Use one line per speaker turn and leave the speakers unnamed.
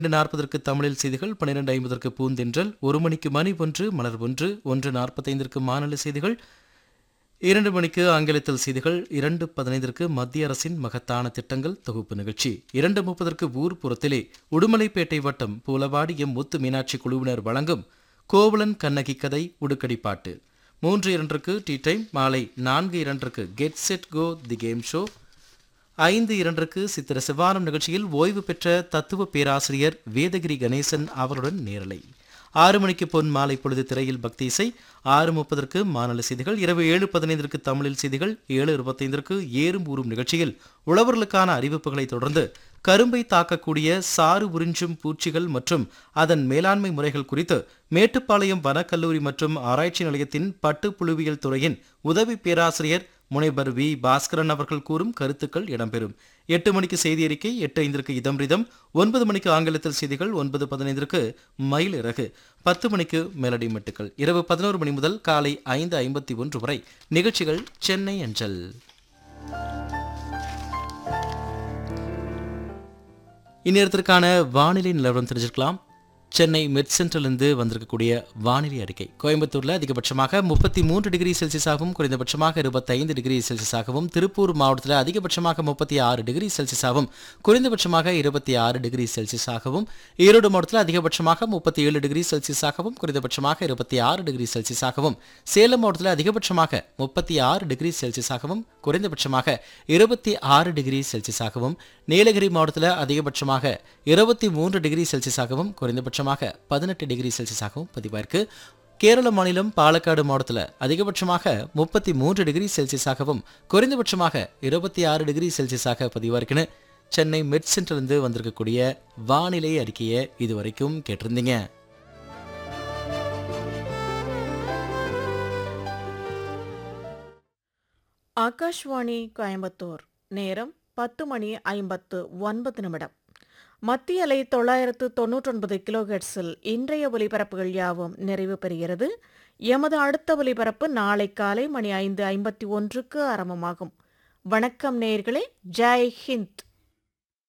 இரண்டு நாற்பதற்கு தமிழில் செய்திகள் பன்னிரண்டு ஐம்பதற்கு பூந்தென்றல் ஒரு மணிக்கு மணி ஒன்று மலர் ஒன்று ஒன்று நாற்பத்தைந்திற்கு மாநில செய்திகள் இரண்டு மணிக்கு ஆங்கிலத்தில் செய்திகள் இரண்டு பதினைந்திற்கு மத்திய அரசின் மகத்தான திட்டங்கள் தொகுப்பு நிகழ்ச்சி இரண்டு முப்பதற்கு ஊர்ப்புறத்திலே உடுமலைப்பேட்டை வட்டம் பூலவாடி எம் முத்து மீனாட்சி குழுவினர் வழங்கும் கோவலன் கண்ணகி கதை உடுக்கடி பாட்டு மூன்று இரண்டுக்கு டீ டைம் மாலை நான்கு இரண்டுக்கு get set go the game show ஐந்து இரண்டுக்கு சித்திர சிவானம் நிகழ்ச்சியில் ஓய்வு பெற்ற தத்துவ பேராசிரியர் வேதகிரி கணேசன் அவருடன் நேரலை ஆறு மணிக்கு பொன் மாலை பொழுது திரையில் பக்தி இசை ஆறு முப்பதற்கு மாநில செய்திகள் இரவு ஏழு பதினைந்திற்கு தமிழில் செய்திகள் ஏழு இருபத்தைந்திற்கு ஏறும் ஊறும் நிகழ்ச்சியில் உழவர்களுக்கான அறிவிப்புகளை தொடர்ந்து கரும்பை தாக்கக்கூடிய சாறு உறிஞ்சும் பூச்சிகள் மற்றும் அதன் மேலாண்மை முறைகள் குறித்து மேட்டுப்பாளையம் வனக்கல்லூரி மற்றும் ஆராய்ச்சி நிலையத்தின் பட்டுப்புழுவியல் துறையின் உதவி பேராசிரியர் முனைவர் வி பாஸ்கரன் அவர்கள் கூறும் கருத்துக்கள் இடம்பெறும் எட்டு மணிக்கு செய்தி அறிக்கை எட்டு ஐந்திற்கு இதம்ரிதம் ஒன்பது மணிக்கு ஆங்கிலத்தில் செய்திகள் ஒன்பது பதினைந்திற்கு மயில் இறகு பத்து மணிக்கு மெலடி மெட்டுக்கள் இரவு பதினோரு மணி முதல் காலை ஐந்து ஐம்பத்தி ஒன்று வரை நிகழ்ச்சிகள் சென்னை அஞ்சல் இந்நேரத்திற்கான வானிலை நிலவரம் தெரிஞ்சிருக்கலாம் சென்னை மெட் சென்ட்ரலிருந்து வந்திருக்கக்கூடிய வானிலை அறிக்கை கோயம்புத்தூரில் அதிகபட்சமாக முப்பத்தி மூன்று டிகிரி செல்சியஸாகவும் குறைந்தபட்சமாக இருபத்தைந்து டிகிரி செல்சியஸாகவும் திருப்பூர் மாவட்டத்தில் அதிகபட்சமாக முப்பத்தி ஆறு டிகிரி செல்சியஸாகவும் குறைந்தபட்சமாக இருபத்தி ஆறு டிகிரி செல்சியஸாகவும் ஈரோடு மாவட்டத்தில் அதிகபட்சமாக முப்பத்தி ஏழு டிகிரி செல்சியஸாகவும் குறைந்தபட்சமாக இருபத்தி ஆறு டிகிரி செல்சியஸாகவும் சேலம் மாவட்டத்தில் அதிகபட்சமாக முப்பத்தி ஆறு டிகிரி செல்சியஸாகவும் குறைந்தபட்சமாக இருபத்தி ஆறு டிகிரி செல்சியஸாகவும் நீலகிரி மாவட்டத்தில் அதிகபட்சமாக இருபத்தி மூன்று டிகிரி செல்சியஸாகவும் குறைந்தபட்சமாக பதினெட்டு டிகிரி செல்சியஸாகவும் பதிவாயிருக்கு கேரள மாநிலம் பாலக்காடு மாவட்டத்தில் அதிகபட்சமாக முப்பத்தி மூன்று டிகிரி செல்சியஸாகவும் குறைந்தபட்சமாக இருபத்தி ஆறு டிகிரி செல்சியஸாக பதிவாயிருக்குன்னு சென்னை மெட் சென்டர்லேருந்து வந்திருக்கக்கூடிய வானிலை அறிக்கையை இதுவரைக்கும் கேட்டிருந்தீங்க
ஆகாஷ்வாணி கோயம்புத்தூர் நேரம் பத்து மணி ஐம்பத்து ஒன்பது நிமிடம் மத்திய அலை தொள்ளாயிரத்து தொன்னூற்றொன்பது கிலோஹெர்ட்ஸில் இன்றைய ஒலிபரப்புகள் யாவும் நிறைவு பெறுகிறது எமது அடுத்த ஒலிபரப்பு நாளை காலை மணி ஐந்து ஐம்பத்தி ஒன்றுக்கு ஆரம்பமாகும் வணக்கம் நேயர்களே ஜெய் ஹிந்த்